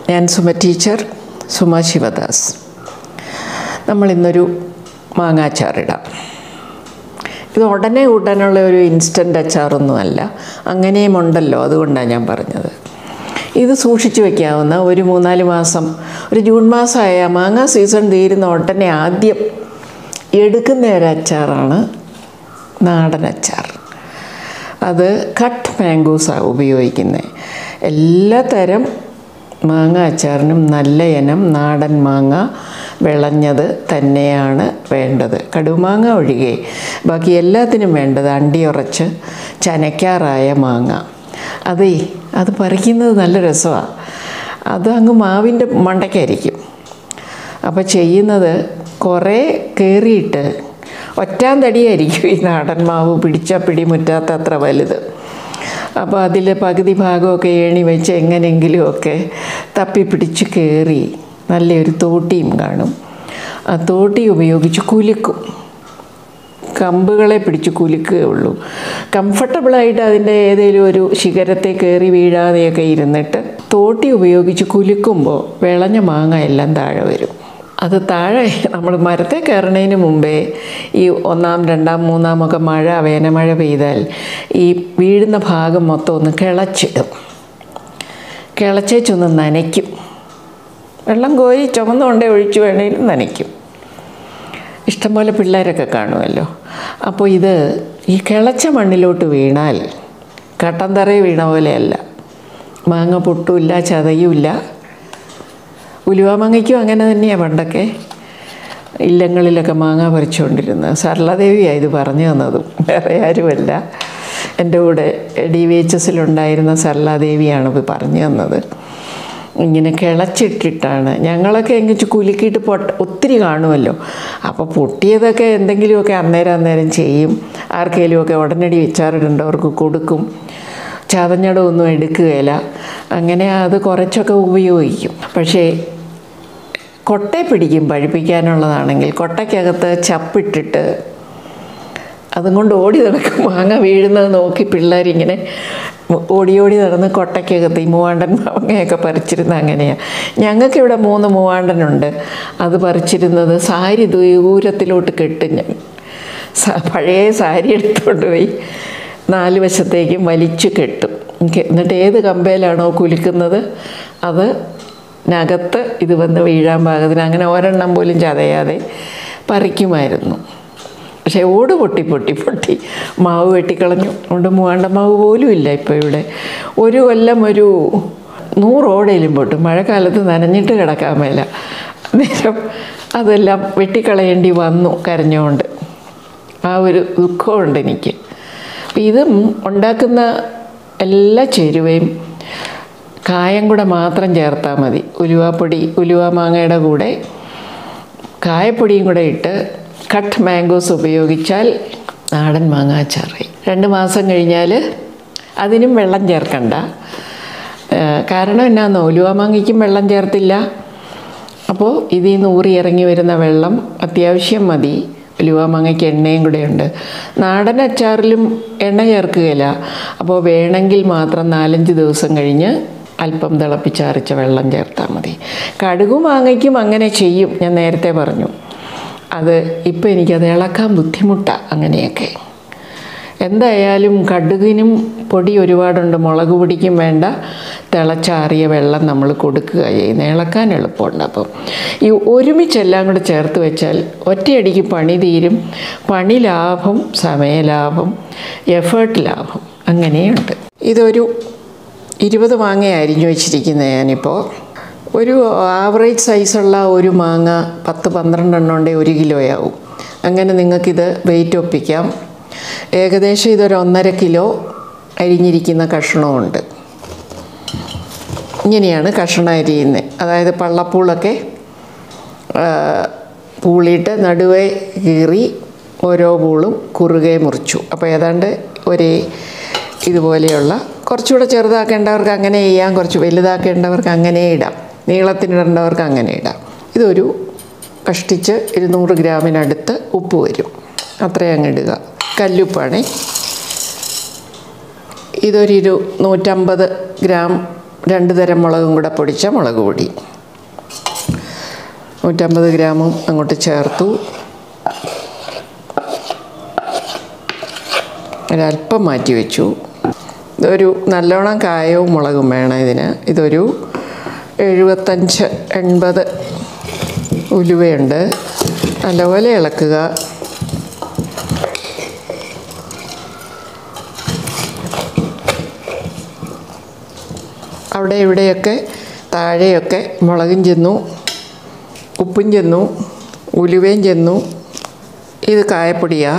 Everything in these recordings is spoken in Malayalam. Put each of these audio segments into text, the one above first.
ഞാൻ സുമ ടീച്ചർ സുമ ശിവദാസ് നമ്മൾ ഇന്നൊരു മാങ്ങാച്ചാറിടാം ഇത് ഉടനെ ഉടനുള്ള ഒരു ഇൻസ്റ്റൻ്റ് അച്ചാറൊന്നുമല്ല അങ്ങനെയും ഉണ്ടല്ലോ അതുകൊണ്ടാണ് ഞാൻ പറഞ്ഞത് ഇത് സൂക്ഷിച്ചു വയ്ക്കാവുന്ന ഒരു മൂന്നാല് മാസം ഒരു ജൂൺ മാസമായ മാങ്ങ സീസൺ തീരുന്ന ഉടനെ ആദ്യം എടുക്കുന്ന ഒരു അച്ചാറാണ് നാടൻ അച്ചാർ അത് കട്ട് മാംഗോസാണ് ഉപയോഗിക്കുന്നത് എല്ലാ തരം മാങ്ങ അച്ചാറിനും നല്ല ഇനം നാടൻ മാങ്ങ വിളഞ്ഞത് തന്നെയാണ് വേണ്ടത് കടുമാങ്ങ ഒഴികെ ബാക്കി എല്ലാത്തിനും വേണ്ടത് അണ്ടിയുറച്ച് ചനയ്ക്കാറായ മാങ്ങ അതേ അത് പറിക്കുന്നത് നല്ല രസമാണ് അത് അങ്ങ് മാവിൻ്റെ മണ്ടയ്ക്കായിരിക്കും അപ്പോൾ ചെയ്യുന്നത് കുറേ കയറിയിട്ട് ഒറ്റാൻ തടിയായിരിക്കും ഈ നാടൻ മാവ് പിടിച്ച പിടി മുറ്റാത്ത അത്ര വലുത് അപ്പോൾ അതിൽ പകുതി ഭാഗമൊക്കെ ഏണി വെച്ച് എങ്ങനെയെങ്കിലുമൊക്കെ തപ്പി പിടിച്ച് കയറി നല്ലൊരു തോട്ടിയും കാണും ആ തോട്ടി ഉപയോഗിച്ച് കുലുക്കും കമ്പുകളെ പിടിച്ച് കുലുക്കുകയുള്ളൂ കംഫർട്ടബിളായിട്ട് അതിൻ്റെ ഏതെങ്കിലും ഒരു ശിഖരത്തെ കയറി വീഴാതെയൊക്കെ ഇരുന്നിട്ട് തോട്ടി ഉപയോഗിച്ച് കുലുക്കുമ്പോൾ വിളഞ്ഞ മാങ്ങ എല്ലാം താഴെ വരും അത് താഴെ നമ്മൾ മരത്തെ കയറുന്നതിന് മുമ്പേ ഈ ഒന്നാം രണ്ടാം മൂന്നാമൊക്കെ മഴ വേനമഴ പെയ്താൽ ഈ വീഴുന്ന ഭാഗം മൊത്തം ഒന്ന് കിളച്ചിടും കിളച്ചേച്ചൊന്ന് നനയ്ക്കും വെള്ളം കോരി ചുമന്നുകൊണ്ടേ ഒഴിച്ചു വേണേലും നനയ്ക്കും ഇഷ്ടംപോലെ പിള്ളേരൊക്കെ കാണുമല്ലോ അപ്പോൾ ഇത് ഈ കിളച്ച മണ്ണിലോട്ട് വീണാൽ കട്ടൻ തറയിൽ വീണ പോലെയല്ല മാങ്ങ പൊട്ടുമില്ല ചതയുമില്ല ഉലുവാമാങ്ങയ്ക്കും അങ്ങനെ തന്നെയാണ് പണ്ടൊക്കെ ഇല്ലങ്ങളിലൊക്കെ മാങ്ങ പറിച്ചുകൊണ്ടിരുന്നത് സർലദേവിയാണ് ഇത് പറഞ്ഞു തന്നതും വേറെ ആരുമല്ല എൻ്റെ കൂടെ ഡി വി എച്ച് എസിലുണ്ടായിരുന്ന സർലാദേവിയാണ് ഇത് പറഞ്ഞു തന്നത് ഇങ്ങനെ കിളച്ചിട്ടിട്ടാണ് ഞങ്ങളൊക്കെ എങ്ങനെ കുലുക്കിയിട്ട് പൊട്ട ഒത്തിരി കാണുമല്ലോ അപ്പോൾ പൊട്ടിയതൊക്കെ എന്തെങ്കിലുമൊക്കെ അന്നേരം അന്നേരം ചെയ്യും ആർക്കെങ്കിലുമൊക്കെ ഉടനടി വെച്ചാറിടേണ്ടവർക്ക് കൊടുക്കും ചതഞ്ഞടമൊന്നും എടുക്കുകയില്ല അങ്ങനെ അത് കുറച്ചൊക്കെ ഉപയോഗിക്കും പക്ഷേ കൊട്ടയെ പിടിക്കും പഴിപ്പിക്കാനുള്ളതാണെങ്കിൽ കൊട്ടയ്ക്കകത്ത് ചപ്പിട്ടിട്ട് അതും കൊണ്ട് ഓടി നടക്കും മാങ്ങ വീഴുന്നത് നോക്കി പിള്ളേരിങ്ങനെ ഓടി ഓടി നടന്ന് കൊട്ടയ്ക്കകത്ത് ഈ മൂവാണ്ടൻ മാങ്ങയൊക്കെ പറിച്ചിരുന്ന അങ്ങനെയാണ് ഞങ്ങൾക്കിവിടെ മൂന്ന് മൂവാണ്ടനുണ്ട് അത് പറിച്ചിരുന്നത് സാരി ദൂരത്തിലോട്ട് കെട്ടും ഞാൻ പഴയ സാരി എടുത്തുകൊണ്ട് പോയി നാല് വശത്തേക്കും വലിച്ചു കെട്ടും എന്നിട്ട് ഏത് കമ്പയിലാണോ കുലുക്കുന്നത് അത് നകത്ത് ഇത് വന്ന് വീഴാൻ പാകത്തിന് അങ്ങനെ ഒരെണ്ണം പോലും ചതയാതെ പറിക്കുമായിരുന്നു പക്ഷേ ഓട് പൊട്ടി പൊട്ടി പൊട്ടി മാവ് വെട്ടിക്കളഞ്ഞു അതുകൊണ്ട് മൂവാണ്ട മാവ് പോലും ഇല്ല ഇപ്പോൾ ഇവിടെ ഒരു കൊല്ലം ഒരു നൂറ് ഓടയിലും പൊട്ടും മഴക്കാലത്ത് നനഞ്ഞിട്ട് കിടക്കാൻ മേല അന്നേരം അതെല്ലാം വെട്ടിക്കളയേണ്ടി വന്നു കരഞ്ഞുകൊണ്ട് ആ ഒരു ദുഃഖമുണ്ട് എനിക്ക് അപ്പം ഇതും ഉണ്ടാക്കുന്ന എല്ലാ ചേരുവയും കായം കൂടെ മാത്രം ചേർത്താൽ മതി ഉലുവാപ്പൊടി ഉലുവ മാങ്ങയുടെ കൂടെ കായപ്പൊടിയും കൂടെ ഇട്ട് കട്ട് മാംഗോസ് ഉപയോഗിച്ചാൽ നാടൻ മാങ്ങ അച്ചാറായി രണ്ട് മാസം കഴിഞ്ഞാൽ അതിനും വെള്ളം ചേർക്കണ്ട കാരണം എന്നാന്നോ ഉലുവ മാങ്ങയ്ക്കും വെള്ളം ചേർത്തില്ല അപ്പോൾ ഇതിൽ നിന്ന് ഊറി ഇറങ്ങി വരുന്ന വെള്ളം അത്യാവശ്യം മതി ഉലുവ മാങ്ങയ്ക്ക് എണ്ണയും കൂടെ ഉണ്ട് നാടൻ അച്ചാറിലും എണ്ണ ചേർക്കുകയില്ല അപ്പോൾ വേണമെങ്കിൽ മാത്രം നാലഞ്ച് ദിവസം കഴിഞ്ഞ് അല്പം തിളപ്പിച്ചരച്ച വെള്ളം ചേർത്താൽ മതി കടുകു മാങ്ങയ്ക്കും അങ്ങനെ ചെയ്യും ഞാൻ നേരത്തെ പറഞ്ഞു അത് ഇപ്പം എനിക്കത് ഇളക്കാൻ ബുദ്ധിമുട്ടാണ് അങ്ങനെയൊക്കെ എന്തായാലും കടുകിനും പൊടി ഒരുപാടുണ്ട് മുളക് പൊടിക്കും വേണ്ട തിളച്ചാറിയ വെള്ളം നമ്മൾ കൊടുക്കുക ചെയ്യുന്നത് ഇളക്കാൻ എളുപ്പമുണ്ട് അപ്പം ഈ ഒരുമിച്ചെല്ലാം കൂടെ ചേർത്ത് വെച്ചാൽ ഒറ്റയടിക്ക് പണി തീരും പണി ലാഭം സമയലാഭം എഫേർട്ട് ലാഭം അങ്ങനെയുണ്ട് ഇതൊരു ഇരുപത് മാങ്ങ അരിഞ്ഞു വെച്ചിരിക്കുന്നത് ഞാനിപ്പോൾ ഒരു ആവറേജ് സൈസുള്ള ഒരു മാങ്ങ പത്ത് പന്ത്രണ്ടെണ്ണം ഉണ്ടെങ്കിൽ ഒരു കിലോയാവും അങ്ങനെ നിങ്ങൾക്കിത് വെയിറ്റ് ഒപ്പിക്കാം ഏകദേശം ഇതൊരു ഒന്നര കിലോ അരിഞ്ഞിരിക്കുന്ന കഷ്ണമുണ്ട് ഇങ്ങനെയാണ് കഷ്ണം അരിയുന്നത് അതായത് പള്ളപ്പൂളൊക്കെ പൂളിയിട്ട് നടുവേ കീറി ഓരോ പൂളും കുറുകെ മുറിച്ചു അപ്പോൾ ഏതാണ്ട് ഒരേ ഇതുപോലെയുള്ള കുറച്ചുകൂടെ ചെറുതാക്കേണ്ടവർക്ക് അങ്ങനെ ചെയ്യാം കുറച്ച് വലുതാക്കേണ്ടവർക്ക് അങ്ങനെ ഇടാം നീളത്തിനിടേണ്ടവർക്ക് അങ്ങനെ ഇടാം ഇതൊരു കഷ്ടിച്ച് ഇരുന്നൂറ് ഗ്രാമിനടുത്ത് ഉപ്പ് വരും അത്രയും അങ്ങ് ഇടുക കല്ലുപ്പാണേ ഇതൊരു ഇരു നൂറ്റമ്പത് ഗ്രാം രണ്ട് തരം മുളകും കൂടെ പൊടിച്ച മുളക് പൊടി നൂറ്റമ്പത് ഗ്രാമും അങ്ങോട്ട് ചേർത്തു ഒരല്പം മാറ്റി വെച്ചു ഇതൊരു നല്ലോണം കായവും മുളകും വേണം ഇതിന് ഇതൊരു എഴുപത്തഞ്ച് എൺപത് ഉലുവയുണ്ട് നല്ലപോലെ ഇളക്കുക അവിടെ ഇവിടെയൊക്കെ താഴെയൊക്കെ മുളകും ചെന്നു ഉപ്പും ചെന്നു ഉലുവയും ചെന്നു ഇത് കായപ്പൊടിയാണ്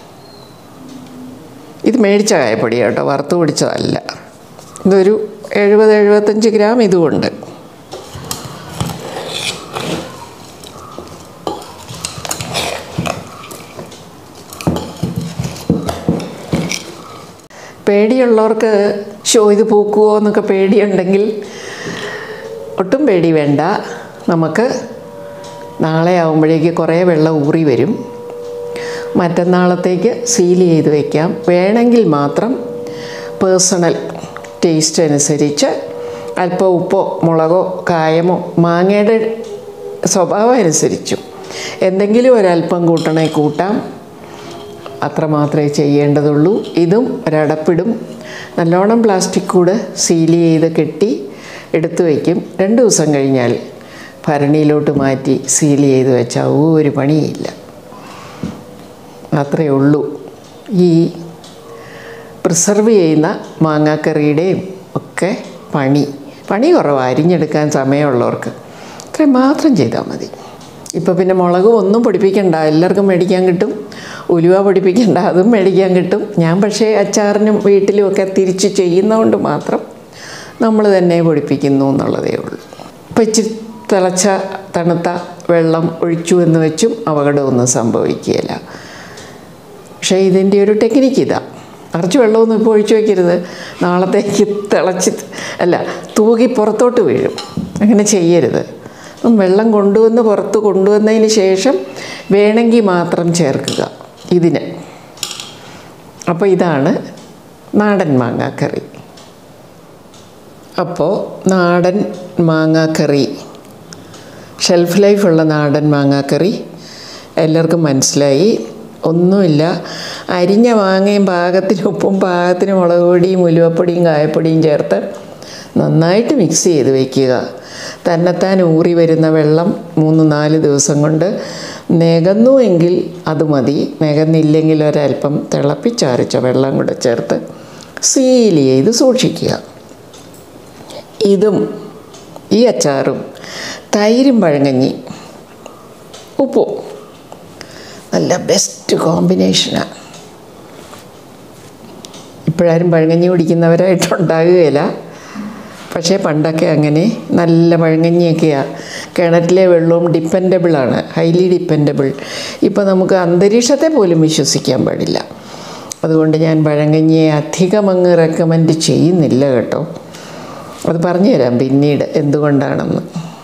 ഇത് മേടിച്ച കായപ്പൊടിയാണ് കേട്ടോ വറുത്ത് പൊടിച്ചതല്ല ഇതൊരു എഴുപത് എഴുപത്തഞ്ച് ഗ്രാം ഇതുമുണ്ട് പേടിയുള്ളവർക്ക് ഷോ ഇത് പൂക്കുമോ എന്നൊക്കെ പേടിയുണ്ടെങ്കിൽ ഒട്ടും പേടി വേണ്ട നമുക്ക് നാളെ ആകുമ്പോഴേക്ക് കുറേ വെള്ളം ഊറി വരും മറ്റന്നാളത്തേക്ക് സീൽ ചെയ്ത് വയ്ക്കാം വേണമെങ്കിൽ മാത്രം പേഴ്സണൽ ടേസ്റ്റ് അനുസരിച്ച് അല്പം ഉപ്പോ മുളകോ കായമോ മാങ്ങയുടെ സ്വഭാവം അനുസരിച്ചും എന്തെങ്കിലും ഒരല്പം കൂട്ടണേ കൂട്ടാം അത്ര മാത്രമേ ചെയ്യേണ്ടതുള്ളൂ ഇതും ഒരടപ്പിടും നല്ലോണം പ്ലാസ്റ്റിക് കൂട് സീൽ ചെയ്ത് കെട്ടി എടുത്തു വയ്ക്കും രണ്ട് ദിവസം കഴിഞ്ഞാൽ ഭരണിയിലോട്ട് മാറ്റി സീൽ ചെയ്ത് വെച്ചാൽ ഒരു പണിയില്ല അത്രയേ ഉള്ളൂ ഈ പ്രിസർവ് ചെയ്യുന്ന മാങ്ങാക്കറിയുടെയും ഒക്കെ പണി പണി കുറവാണ് അരിഞ്ഞെടുക്കാൻ സമയമുള്ളവർക്ക് ഇത്രയും മാത്രം ചെയ്താൽ മതി ഇപ്പോൾ പിന്നെ മുളക് ഒന്നും പൊടിപ്പിക്കണ്ട എല്ലാവർക്കും മേടിക്കാൻ കിട്ടും ഉലുവ പൊടിപ്പിക്കണ്ട അതും മേടിക്കാൻ കിട്ടും ഞാൻ പക്ഷേ അച്ചാറിനും വീട്ടിലും ഒക്കെ തിരിച്ച് ചെയ്യുന്നതുകൊണ്ട് മാത്രം നമ്മൾ തന്നെ പൊടിപ്പിക്കുന്നു എന്നുള്ളതേ ഉള്ളൂ ഇപ്പം ഇച്ചിരി തിളച്ച തണുത്ത വെള്ളം ഒഴിച്ചു എന്ന് വെച്ചും അപകടമൊന്നും സംഭവിക്കുകയില്ല പക്ഷേ ഇതിൻ്റെ ഒരു ടെക്നിക്ക് ഇതാ നിറച്ച് വെള്ളമൊന്നും ഇപ്പോൾ ഒഴിച്ചു വയ്ക്കരുത് നാളത്തേക്ക് തിളച്ച് അല്ല തൂകി പുറത്തോട്ട് വീഴും അങ്ങനെ ചെയ്യരുത് അപ്പം വെള്ളം കൊണ്ടുവന്ന് പുറത്ത് കൊണ്ടുവന്നതിന് ശേഷം വേണമെങ്കിൽ മാത്രം ചേർക്കുക ഇതിന് അപ്പോൾ ഇതാണ് നാടൻ മാങ്ങാക്കറി അപ്പോൾ നാടൻ മാങ്ങാക്കറി ഷെൽഫ് ലൈഫുള്ള നാടൻ മാങ്ങാക്കറി എല്ലാവർക്കും മനസ്സിലായി ഒന്നുമില്ല അരിഞ്ഞ മാങ്ങയും പാകത്തിന് ഉപ്പും പാകത്തിന് മുളക് പൊടിയും ഉലുവപ്പൊടിയും കായപ്പൊടിയും ചേർത്ത് നന്നായിട്ട് മിക്സ് ചെയ്ത് വയ്ക്കുക തന്നെത്താൻ ഊറി വരുന്ന വെള്ളം മൂന്ന് നാല് ദിവസം കൊണ്ട് നികന്നുവെങ്കിൽ അത് മതി നികന്നില്ലെങ്കിൽ ഒരല്പം തിളപ്പിച്ചാറിച്ച വെള്ളം കൂടെ ചേർത്ത് സീൽ ചെയ്ത് സൂക്ഷിക്കുക ഇതും ഈ അച്ചാറും തൈരും പഴങ്കഞ്ഞി ഉപ്പും നല്ല ബെസ്റ്റ് കോമ്പിനേഷനാണ് ഇപ്പോഴാരും പഴങ്കഞ്ഞി കുടിക്കുന്നവരായിട്ടുണ്ടാകുകയില്ല പക്ഷേ പണ്ടൊക്കെ അങ്ങനെ നല്ല പഴങ്കഞ്ഞിയൊക്കെയാണ് കിണറ്റിലെ വെള്ളവും ഡിപ്പെൻഡബിളാണ് ഹൈലി ഡിപ്പെൻഡബിൾ ഇപ്പോൾ നമുക്ക് അന്തരീക്ഷത്തെ പോലും വിശ്വസിക്കാൻ പാടില്ല അതുകൊണ്ട് ഞാൻ പഴങ്കഞ്ഞിയെ അധികം അങ്ങ് റെക്കമെൻഡ് ചെയ്യുന്നില്ല കേട്ടോ അത് പറഞ്ഞുതരാം പിന്നീട് എന്തുകൊണ്ടാണെന്ന്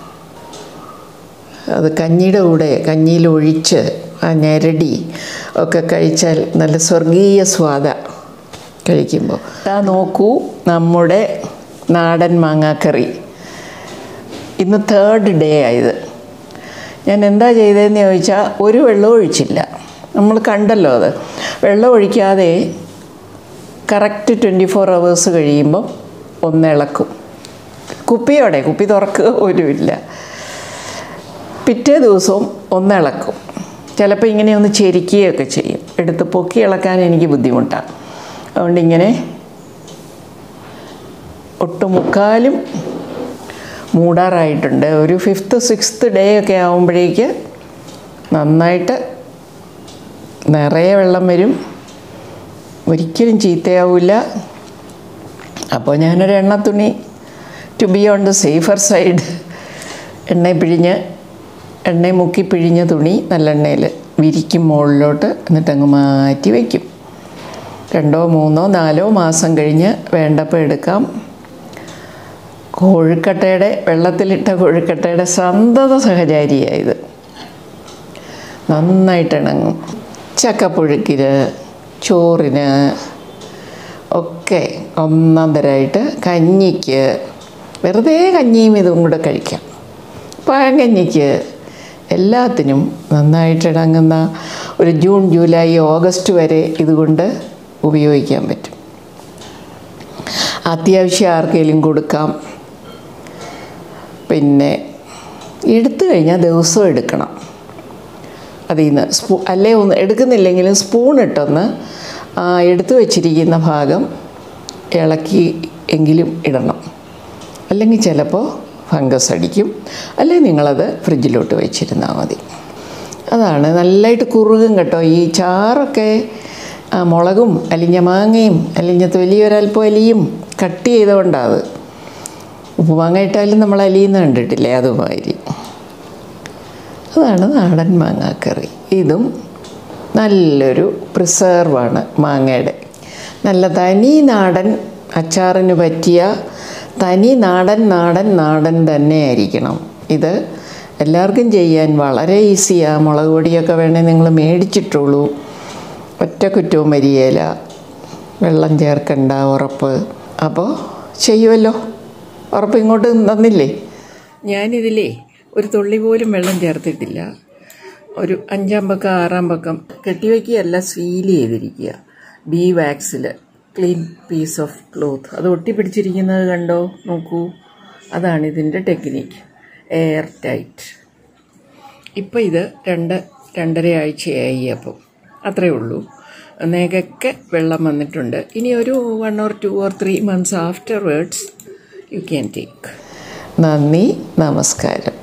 അത് കഞ്ഞിയുടെ കൂടെ കഞ്ഞിയിൽ ഒഴിച്ച് ആ ഞെരടി ഒക്കെ കഴിച്ചാൽ നല്ല സ്വർഗീയ സ്വാദ കഴിക്കുമ്പോൾ ആ നോക്കൂ നമ്മുടെ നാടൻ മാങ്ങാക്കറി ഇന്ന് തേർഡ് ഡേ ആയത് ഞാൻ എന്താ ചെയ്തതെന്ന് ചോദിച്ചാൽ ഒരു വെള്ളം ഒഴിച്ചില്ല നമ്മൾ കണ്ടല്ലോ അത് വെള്ളം ഒഴിക്കാതെ കറക്റ്റ് ട്വൻറ്റി ഫോർ അവേഴ്സ് കഴിയുമ്പോൾ ഒന്ന് ഇളക്കും കുപ്പിയോടെ കുപ്പി തുറക്കുക പോലുമില്ല പിറ്റേ ദിവസവും ഒന്ന് ഇളക്കും ചിലപ്പോൾ ഇങ്ങനെ ഒന്ന് ചെരിക്കുകയൊക്കെ ചെയ്യും എടുത്ത് പൊക്കി ഇളക്കാൻ എനിക്ക് ബുദ്ധിമുട്ടാണ് അതുകൊണ്ട് ഇങ്ങനെ ഒട്ടുമുക്കാലും മൂടാറായിട്ടുണ്ട് ഒരു ഫിഫ്ത്ത് സിക്സ്ത് ഡേ ഒക്കെ ആകുമ്പോഴേക്ക് നന്നായിട്ട് നിറയെ വെള്ളം വരും ഒരിക്കലും ചീത്തയാവില്ല അപ്പോൾ ഞാനൊരു എണ്ണത്തുണി to be on the safer side എണ്ണ പിഴിഞ്ഞ് എണ്ണ മുക്കി പിഴിഞ്ഞ തുണി നല്ലെണ്ണയിൽ വിരിക്കും മുകളിലോട്ട് എന്നിട്ട് അങ്ങ് മാറ്റി വയ്ക്കും രണ്ടോ മൂന്നോ നാലോ മാസം കഴിഞ്ഞ് വേണ്ടപ്പോൾ എടുക്കാം കോഴിക്കട്ടയുടെ വെള്ളത്തിലിട്ട കോഴിക്കട്ടയുടെ സന്തത സഹചാരിയായത് നന്നായിട്ട് ഇണങ്ങും ചക്കപ്പുഴുക്കിന് ചോറിന് ഒക്കെ ഒന്നാം തരമായിട്ട് കഞ്ഞിക്ക് വെറുതെ കഞ്ഞിയും ഇതും കൂടെ കഴിക്കാം പഴങ്കഞ്ഞിക്ക് എല്ലാത്തിനും നന്നായിട്ട് ഇണങ്ങുന്ന ഒരു ജൂൺ ജൂലൈ ഓഗസ്റ്റ് വരെ ഇതുകൊണ്ട് ഉപയോഗിക്കാൻ പറ്റും അത്യാവശ്യം ആർക്കെങ്കിലും കൊടുക്കാം പിന്നെ എടുത്തു കഴിഞ്ഞാൽ ദിവസവും എടുക്കണം അതിൽ നിന്ന് സ്പൂ അല്ലേ ഒന്ന് എടുക്കുന്നില്ലെങ്കിലും സ്പൂൺ ഇട്ടൊന്ന് ആ എടുത്തു വച്ചിരിക്കുന്ന ഭാഗം ഇളക്കി എങ്കിലും ഇടണം അല്ലെങ്കിൽ ചിലപ്പോൾ ഫംഗസ് അടിക്കും അല്ലെങ്കിൽ നിങ്ങളത് ഫ്രിഡ്ജിലോട്ട് വെച്ചിരുന്നാൽ മതി അതാണ് നല്ലതായിട്ട് കുറുകും കേട്ടോ ഈ ചാറൊക്കെ ആ മുളകും അലിഞ്ഞ മാങ്ങയും അലിഞ്ഞ തൊലിയൊരൽപ്പം അലിയും കട്ട് ചെയ്തുകൊണ്ടാണ് അത് ഉപ്പുമാങ്ങ ഇട്ടാലും നമ്മൾ അലിയുന്ന കണ്ടിട്ടില്ലേ അതുമാതിരി അതാണ് നാടൻ മാങ്ങാക്കറി ഇതും നല്ലൊരു പ്രിസർവാണ് മാങ്ങയുടെ നല്ല തനി നാടൻ അച്ചാറിന് പറ്റിയ തനി നാടൻ നാടൻ നാടൻ തന്നെ ആയിരിക്കണം ഇത് എല്ലാവർക്കും ചെയ്യാൻ വളരെ ഈസിയാണ് മുളക് പൊടിയൊക്കെ വേണേൽ നിങ്ങൾ മേടിച്ചിട്ടുള്ളൂ ഒറ്റ കുറ്റവും വരികയില്ല വെള്ളം ചേർക്കണ്ട ഉറപ്പ് അപ്പോൾ ചെയ്യുമല്ലോ ഉറപ്പ് ഇങ്ങോട്ട് തന്നില്ലേ ഞാനിതിലേ ഒരു തുള്ളി പോലും വെള്ളം ചേർത്തിട്ടില്ല ഒരു അഞ്ചാം പക്കം ആറാം പക്കം കെട്ടിവെക്കുകയല്ല സീൽ ചെയ്തിരിക്കുക ബി വാക്സിൽ ക്ലീൻ പീസ് ഓഫ് ക്ലോത്ത് അത് ഒട്ടിപ്പിടിച്ചിരിക്കുന്നത് കണ്ടോ നോക്കൂ അതാണ് ഇതിൻ്റെ ടെക്നിക്ക് എയർ ടൈറ്റ് ഇപ്പം ഇത് രണ്ട് രണ്ടര ആഴ്ചയായി അപ്പം അത്രയേ ഉള്ളൂ നേകൊക്കെ വെള്ളം വന്നിട്ടുണ്ട് ഇനി ഒരു one or two or three months afterwards you can take നന്ദി നമസ്കാരം